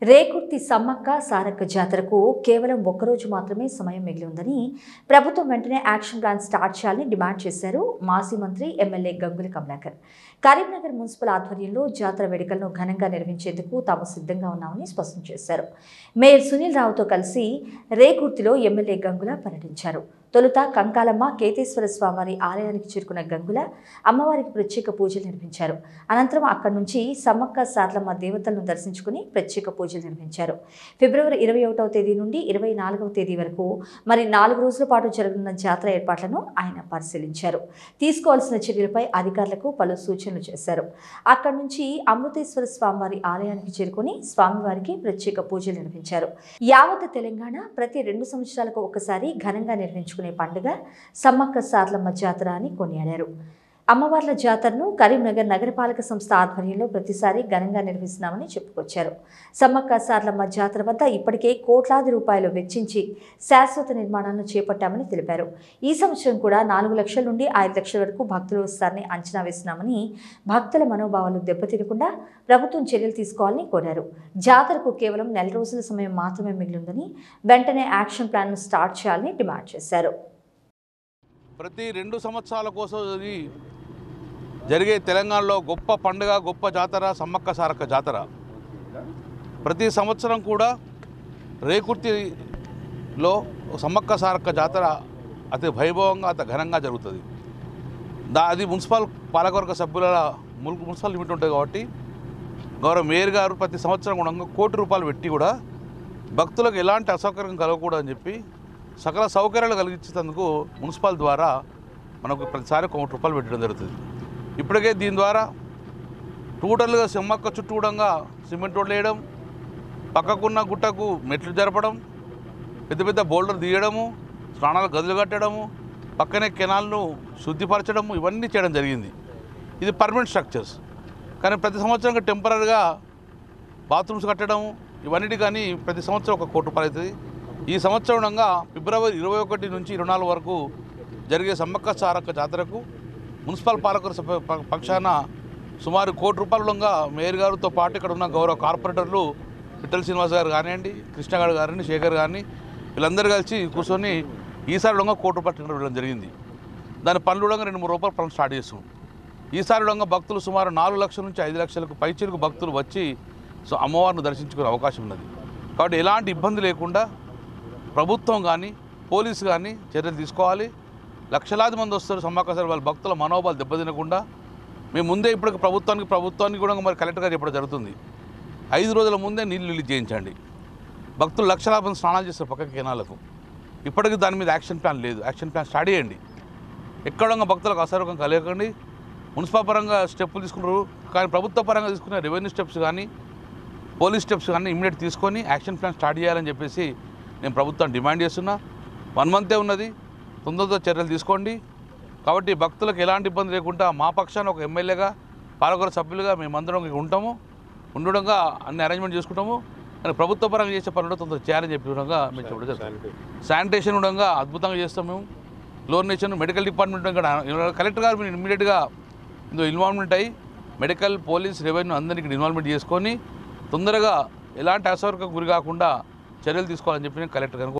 రేకుర్తి సమ్మక్క సారక్క జాతరకు కేవలం ఒక్కరోజు మాత్రమే సమయం మిగిలి ఉందని ప్రభుత్వం వెంటనే యాక్షన్ ప్లాన్ స్టార్ట్ చేయాలని డిమాండ్ చేశారు మాజీ మంత్రి ఎమ్మెల్యే గంగుల కమలాకర్ కరీంనగర్ మున్సిపల్ ఆధ్వర్యంలో జాతర వేడుకలను ఘనంగా నిర్వహించేందుకు తాము సిద్ధంగా ఉన్నామని స్పష్టం చేశారు మేయర్ సునీల్ రావుతో కలిసి రేకుర్తిలో ఎమ్మెల్యే గంగుల పర్యటించారు తొలుత కంకాలమ్మ కేతేశ్వర స్వామివారి ఆలయానికి చేరుకున్న గంగుల అమ్మవారికి ప్రత్యేక పూజలు నిర్వహించారు అనంతరం అక్కడి నుంచి సమ్మక్క సార్లమ్మ దేవతలను దర్శించుకుని ప్రత్యేక పూజలు నిర్వహించారు ఫిబ్రవరి ఇరవై ఒకటవ తేదీ నుండి ఇరవై నాలుగవ తేదీ వరకు మరి నాలుగు రోజుల పాటు జరగనున్న జాతర ఏర్పాట్లను ఆయన పరిశీలించారు తీసుకోవాల్సిన చర్యలపై అధికారులకు పలు సూచనలు చేశారు అక్కడి నుంచి అమృతేశ్వర స్వామివారి ఆలయానికి చేరుకుని స్వామివారికి ప్రత్యేక పూజలు నిర్వహించారు యావత్ తెలంగాణ ప్రతి రెండు సంవత్సరాలకు ఒకసారి ఘనంగా నిర్వహించుకునే పండుగ సమ్మక్క సార్లమ్మ జాతర అని కొనియాడారు అమ్మవార్ల జాతరను కరీంనగర్ నగరపాలక సంస్థ ఆధ్వర్యంలో ప్రతిసారి ఘనంగా నిర్వహిస్తున్నామని చెప్పుకొచ్చారు సమ్మక్క సార్లమ్మ జాతర వద్ద ఇప్పటికే కోట్లాది రూపాయలు వెచ్చించి శాశ్వత నిర్మాణాలను చేపట్టామని తెలిపారు ఈ సంవత్సరం కూడా నాలుగు లక్షల నుండి ఐదు లక్షల వరకు భక్తులు వస్తారని అంచనా వేస్తున్నామని భక్తుల మనోభావాలు దెబ్బతినకుండా ప్రభుత్వం చర్యలు తీసుకోవాలని కోరారు జాతరకు కేవలం నెల రోజుల సమయం మాత్రమే మిగిలిందని వెంటనే యాక్షన్ ప్లాన్ను స్టార్ట్ చేయాలని డిమాండ్ చేశారు ప్రతి రెండు సంవత్సరాల కోసం ఇది జరిగే తెలంగాణలో గొప్ప పండుగ గొప్ప జాతర సమ్మక్క సారక్క జాతర ప్రతి సంవత్సరం కూడా రేకుర్తిలో సమ్మక్క సారక్క జాతర అతి వైభవంగా అతి ఘనంగా జరుగుతుంది దా అది మున్సిపల్ పాలకవర్గ సభ్యుల ముల్ మున్సిపల్ లిమిట్ ఉంటుంది కాబట్టి గౌరవ మేయర్ గారు ప్రతి సంవత్సరం కూడా కోటి రూపాయలు పెట్టి కూడా భక్తులకు ఎలాంటి అసౌకర్యం కలగకూడదని చెప్పి సకల సౌకర్యాలు కలిగించేందుకు మున్సిపల్ ద్వారా మనకు ప్రతిసారి కోటి రూపాయలు పెట్టడం జరుగుతుంది ఇప్పటికే దీని ద్వారా టోటల్గా సిమ్మక్క చుట్టూడంగా సిమెంట్ రోడ్లు వేయడం పక్కకున్న గుట్టకు మెట్లు జరపడం పెద్ద పెద్ద బోల్డర్ తీయడము స్నానాలు గదులు కట్టడము పక్కనే కెనాల్ను శుద్ధిపరచడము ఇవన్నీ చేయడం జరిగింది ఇది పర్మనెంట్ స్ట్రక్చర్స్ కానీ ప్రతి సంవత్సరం టెంపరీగా బాత్రూమ్స్ కట్టడం ఇవన్నిటి కానీ ప్రతి సంవత్సరం ఒక కోటి రూపాయలు అవుతుంది ఈ సంవత్సరంగా ఫిబ్రవరి ఇరవై ఒకటి నుంచి ఇరవై నాలుగు వరకు జరిగే సమ్మక్క సారక్క జాతరకు మున్సిపల్ పాలకుల సభ ప- పక్షాన సుమారు కోటి రూపాయలుగా మేయర్ గారితో పాటు ఇక్కడ ఉన్న గౌరవ కార్పొరేటర్లు పిట్టల శ్రీనివాస్ గారు కానివ్వండి కృష్ణ గారు కానివ్వండి శేఖర్ గారిని వీళ్ళందరూ కలిసి కూర్చొని ఈసారి కూడా కోటి రూపాయలు టెండర్ ఇవ్వడం జరిగింది దాని పనులు కూడా రెండు మూడు రూపాయలు పనులు స్టార్ట్ చేస్తాం ఈసారి కూడా భక్తులు సుమారు నాలుగు లక్షల నుంచి ఐదు లక్షలకు పైచిలకు భక్తులు వచ్చి సో అమ్మవారిని దర్శించుకునే అవకాశం ఉన్నది కాబట్టి ఎలాంటి ఇబ్బంది లేకుండా ప్రభుత్వం కానీ పోలీసు కానీ చర్యలు తీసుకోవాలి లక్షలాది మంది వస్తారు సమ్మక్కసారి వాళ్ళ భక్తుల మనోభావాలు దెబ్బతినకుండా మేము ముందే ఇప్పుడు ప్రభుత్వానికి ప్రభుత్వానికి కూడా మరి కలెక్టర్ గారు చెప్పడం జరుగుతుంది ఐదు రోజుల ముందే నీళ్ళు రిలీజ్ చేయించండి భక్తులు లక్షలాది మంది స్నానాలు చేస్తారు పక్క కెనాలకు ఇప్పటికీ దాని మీద యాక్షన్ ప్లాన్ లేదు యాక్షన్ ప్లాన్ స్టార్ట్ చేయండి ఎక్కడ భక్తులకు అసౌకర్యం కలగకండి మున్సిపల్ పరంగా స్టెప్పులు తీసుకున్నారు కానీ ప్రభుత్వ పరంగా తీసుకునే రెవెన్యూ స్టెప్స్ కానీ పోలీస్ స్టెప్స్ కానీ ఇమ్మీడియట్ తీసుకొని యాక్షన్ ప్లాన్ స్టార్ట్ చేయాలని చెప్పేసి నేను ప్రభుత్వం డిమాండ్ చేస్తున్నా వన్ మంతే ఉన్నది తొందరతో చర్యలు తీసుకోండి కాబట్టి భక్తులకు ఎలాంటి ఇబ్బంది లేకుండా మా పక్షాన ఒక ఎమ్మెల్యేగా పాలకొర సభ్యులుగా మేమందరం ఇక్కడ ఉంటాము ఉండడంగా అన్ని అరేంజ్మెంట్ చేసుకుంటాము కానీ ప్రభుత్వ పరంగా చేసే పనులు తొందర చేయాలని చెప్పి విధంగా మేము చెప్పడం జరుగుతుంది శానిటేషన్ ఉండగా అద్భుతంగా చేస్తాం మేము క్లోరినేషన్ మెడికల్ డిపార్ట్మెంట్ ఇక్కడ కలెక్టర్ గారు మీరు ఇమ్మీడియట్గా ఇందులో ఇన్వాల్వ్మెంట్ అయ్యి మెడికల్ పోలీస్ రెవెన్యూ అందరినీ ఇక్కడ ఇన్వాల్వ్మెంట్ చేసుకొని తొందరగా ఎలాంటి అసౌకర్యం గురి కాకుండా చర్యలు తీసుకోవాలని చెప్పి నేను కలెక్టర్ గారికి